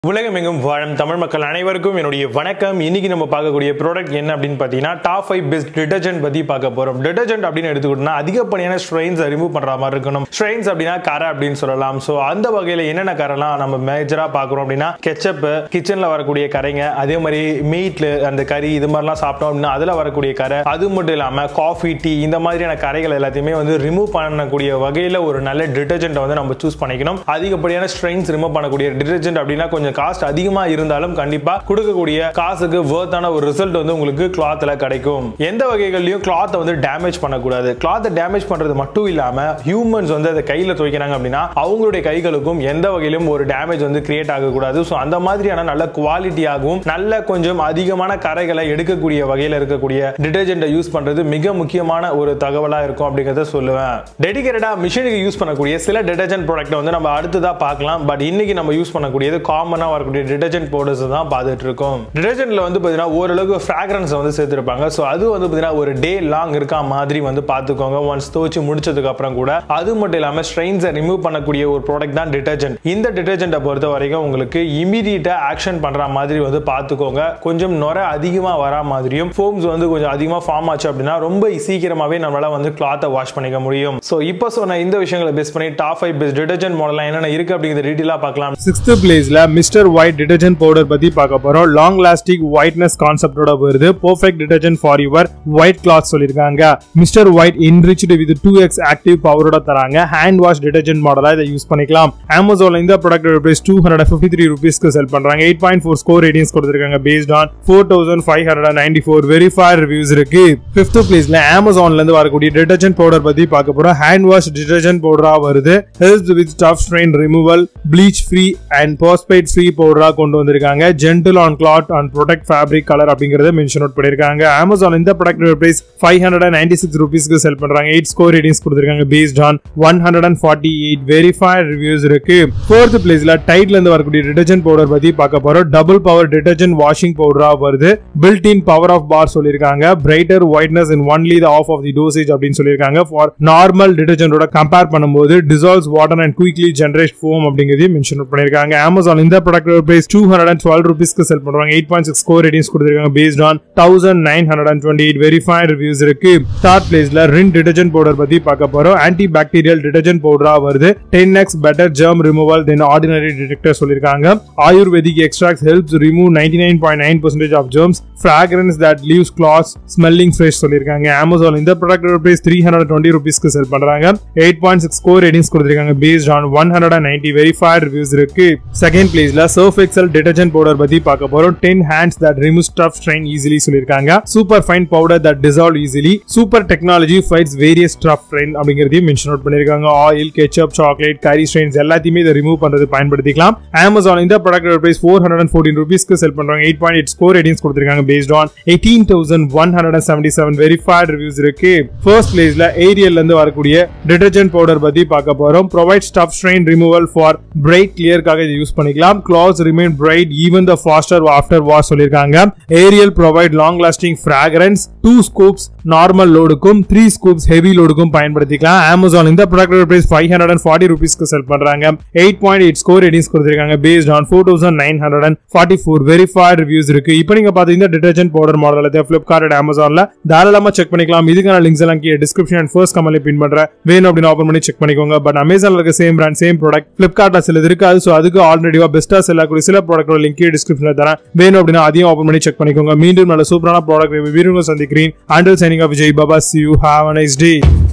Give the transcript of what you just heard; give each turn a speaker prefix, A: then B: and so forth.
A: உலகமெங்கும் வாழும் தமிழ் மக்கள் அனைவருக்கும் என்னுடைய வணக்கம் இன்னைக்கு நம்ம பார்க்கக்கூடிய ப்ராடக்ட் என்ன அப்படின்னு பார்த்தீங்கன்னா டாப் ஃபைவ் பெஸ்ட் டிடர்ஜென்ட் பத்தி பார்க்க போறோம் டிடர்ஜென்ட் அப்படின்னு எடுத்துக்கிட்டோம்னா அதிகப்படியான ஸ்ட்ரெயின்ஸை ரிமூவ் பண்ற மாதிரி இருக்கணும் ஸ்ட்ரெயின்ஸ் அப்படின்னா கரை அப்படின்னு சொல்லலாம் ஸோ அந்த வகையில் என்னென்ன கரைலாம் நம்ம மேஜரா பார்க்குறோம் அப்படின்னா கெச்சப் கிச்சன்ல வரக்கூடிய கரைங்க அதே மாதிரி மீட்ல அந்த கறி இது மாதிரிலாம் சாப்பிட்டோம் அப்படின்னா அதில் வரக்கூடிய கரை அது மட்டும் இல்லாமல் காஃபி டீ இந்த மாதிரியான கரைகள் எல்லாத்தையுமே வந்து ரிமூவ் பண்ணக்கூடிய வகையில் ஒரு நல்ல டிடர்ஜென்ட்டை வந்து நம்ம சூஸ் பண்ணிக்கணும் அதிகப்படியான ஸ்ட்ரெயின்ஸ் ரிமூவ் பண்ணக்கூடிய டிடர்ஜென்ட் அப்படின்னா கொஞ்சம் காஸ்ட் அதிகமா இருந்தாலும் கண்டிப்பா கொடுக்கக்கூடிய காசுக்கு வேர்த்தான ஒரு ரிசல்ட் வந்து உங்களுக்கு கிளாத்ல கிடைக்கும் எந்த வகைகள்லயும் கிளாத்தை வந்து டேமேஜ் பண்ணக்கூடாது கிளாத்தை டேமேஜ் பண்றது மட்டும் இல்லாம ஹியூமன்ஸ் வந்து அதை கையில துவைக்கிறாங்க அப்படின்னா அவங்களுடைய கைகளுக்கும் எந்த வகையிலும் ஒரு டேமேஜ் வந்து கிரியேட் ஆகக்கூடாது ஸோ அந்த மாதிரியான நல்ல குவாலிட்டியாகவும் நல்ல கொஞ்சம் அதிகமான கரைகளை எடுக்கக்கூடிய வகையில் இருக்கக்கூடிய டிடர்ஜென்ட்டை யூஸ் பண்றது மிக முக்கியமான ஒரு தகவலா இருக்கும் அப்படிங்கிறத சொல்லுவேன் டெடிகேட்டடா மிஷினுக்கு யூஸ் பண்ணக்கூடிய சில டிடர்ஜென்ட் ப்ராடக்ட் வந்து நம்ம அடுத்ததா பார்க்கலாம் பட் இன்னைக்கு நம்ம யூஸ் பண்ணக்கூடியது காமனா வரக்கூடிய டிடர்ஜென்ட் பவுடர்ஸ் தான் பார்த்துட்டு இருக்கோம் டிடர்ஜென்ட்ல வந்து பார்த்தீங்கன்னா ஓரளவுக்கு ஃப்ராக்ரன்ஸ் வந்து சேர்த்திருப்பாங்க ஸோ அது வந்து பார்த்தீங்கன்னா ஒரு டே லாங் இருக்கா மாதிரி வந்து பார்த்துக்கோங்க ஒன்ஸ் துவச்சு முடிச்சதுக்கு அப்புறம் கூட அது மட்டும் இல்லாமல் ஸ்ட்ரெயின்ஸை ரிமூவ் பண்ணக்கூடிய ஒரு ப்ராடக்ட் தான் டிடர்ஜென்ட் இந்த டிடர்ஜென்ட்டை பொறுத்த வரைக்கும் உங்களுக்கு இமீடியட்டா ஆக்ஷன் பண்ற மாதிரி வந்து பார்த்துக்கோங்க கொஞ்சம் நுர அதிகமாக வரா மாதிரியும் ஃபோம்ஸ் வந்து கொஞ்சம் அதிகமாக ஃபார்ம் ஆச்சு அப்படின்னா ரொம்ப சீக்கிரமாகவே நம்மளால வந்து கிளாத்தை வாஷ் பண்ணிக்க முடியும் ஸோ இப்போ சொன்ன இந்த விஷயங்களை பேஸ் பண்ணி டாப் ஃபைவ் பெஸ்ட் டிடர்ஜென்ட் மாடலாம் என்னென்ன இருக்கு அப்படிங்கிறத டீட்டெயிலாக பார்க்கலாம்
B: சிக்ஸ்த் பிளேஸ்ல மிஸ்டர் ஒயிட் டிடர்ஜென்ட் பவுடர் பத்தி பார்க்க போறோம் லாங் லாஸ்டிக் ஒயிட்னஸ் கான்செப்டோட வருது perfect detergent for your white cloth சொல்லிருக்காங்க mister white enriched with two X active பவரோட தராங்க ஹேண்ட் வாஷ் டிடர்ஜென்ட் மாடலா இதை யூஸ் பண்ணிக்கலாம் அமேசான்ல இந்த product rupees two hundred fifty three ருபீஸ்க்கு செல் பண்றாங்க eight point four score ratings கொடுத்துருக்காங்க based on four thousand five hundred ninety four verify reviews இருக்கு ஃபிஃப்த் பிளேஸ்ல அமேசான்ல இருந்து வரக்கூடிய டிடர்ஜென்ட் பவுடர் பத்தி பார்க்க போறோம் ஹேண்ட் வாஷ் டிடர்ஜென்ட் பவுடரா வருது health with tough strain removal bleach free and phosphate free பவுடரா கொண்டு வந்திருக்காங்க gentle on cloth and protect fabric colour அப்படிங்கறத மென்ஷன் அவுட் பண்ணிருக்காங்க அமேசான் இந்த product price five hundred and ninety six ருபீஸ்க்கு செல் பண்றாங்க எயிட் ஸ்கோர் ரேட்டிங்ஸ் கொடுத்திருக்காங்க based on one hundred and forty eight verified reviews இருக்கு ஃபோர்த் பிளேஸ்ல டைட்ல இருந்து வரக்கூடிய டிடர்ஜென்ட் பவுடர் பத்தி பார்க்க போறோம் டபுள் பவர் டிடர்ஜென்ட் வாஷிங் பவுடரா வருது build in power of bar சொல்லிருக்காங்க brighter whiteness in only the of of the dosage அப்படின்னு சொல்லியிருக்காங்க ஃபார் நார்மல் டிடர்ஜென்டோட கம்பேர் பண்ணும்போது dissolves water and quickly generate foam அப்படிங்கிறதையும் மென்ஷன் பண்ணிருக்காங்க அமேசான் இந்த product price two hundred and twelve ருபீஸ்க்கு sell பண்றாங்க eight point six score ratings கொடுத்திருக்காங்க based on thousand nine hundred and twenty eight verified reviews இருக்கு third பிளேஸ்ல Rin detergent powder பத்தி பார்க்க போறோம் ஆன்டி பாக்டீரியல் டிடர்ஜென்ட் பவுடரா வருது ten X better germ removal then ordinary detector சொல்லியிருக்காங்க ayurvedic extract helps remove ninety nine point nine percentage of germs fragrance that leaves clothes smelling fresh சொல்லியிருக்காங்க Amazon இந்த product price three hundred twenty ருபீஸ்க்கு sell பண்றாங்க eight point six score ratings கொடுத்திருக்காங்க based on one hundred and ninety verified reviews இருக்கு second பிளேஸ்ல Surf Excel detergent powder பத்தி பார்க்க போறோம் ten hands that remove stuff strain easily சொல்லியிருக்காங்க super fine powder that dissolve easily super technology fights various stuff strain அப்படிங்கிறதையும் mention out பண்ணிருக்காங்க oil ketchup chocolate curry strains எல்லாத்தையுமே இதை remove பண்றது பயன்படுத்திக்கலாம் அமேசான் இந்த product price four hundred and fourteen ருபீஸ்க்கு sell பண்றாங்க eight point eight score ratings கொடுத்திருக்காங்க based on eighteen thousand one hundred and seventy seven verified reviews இருக்கு ஃபர்ஸ்ட் பிளேஸ்ல ஏரியல்ல இருந்து வரக்கூடிய டிடர்ஜென்ட் பவுடர் பத்தி பார்க்க போறோம் provide stuff strain removal for bright கிளியர்க்காக இதை யூஸ் பண்ணிக்கலாம் clothes remain bright even the faster after wash சொல்லியிருக்காங்க Ariel provide long lasting fragrance two scoops normal லோடுக்கும் த்ரீ ஸ்கூப்ஸ் ஹெவி லோடுக்கும் பயன்படுத்திக்கலாம் அமேசான் இந்த product price five hundred and forty ருபீஸ்க்கு sell பண்றாங்க eight point eight score ratings கொடுத்திருக்காங்க based on four thousand nine hundred and forty four verified reviews இருக்கு இப்போ நீங்க பாத்தீங்கன்னா டிடர்ஜென்ட் பவுடர் மாடல் எல்லாத்தையும் பிளிப்கார்ட் அமேசான்ல தாராளமா செக் பண்ணிக்கலாம் இதுக்கான லிங்க்ஸ் எல்லாம் கீழே டிஸ்கிரிப்ஷன் அண்ட் ஃபர்ஸ்ட் கமெண்ட்ல பின் பண்றேன் வேணும் அப்படின்னு ஓப்பன் பண்ணி செக் பண்ணிக்கோங்க பட் அமேசான்ல இருக்க சேம் பிராண்ட் சேம் ப்ராடக்ட் பிளிப்கார்ட்ல சிலது இருக்காது ஸோ அதுக்கு ஆல்ரெடிவா பெஸ்டா செல்லக்கூடிய சில ப்ராடக்டோட லிங்க் டிஸ்கிரிப்ஷன்ல தரேன் வேணும் அப்படின்னா அதையும் ஓப்பன் பண்ணி செக் பண்ணிக்கோங்க மீண்டும் நல்ல சூப்பரான ப்ராடக்ட் வீடியோ சந்திக்கிறேன் until signing off Vijay Baba see you have a nice day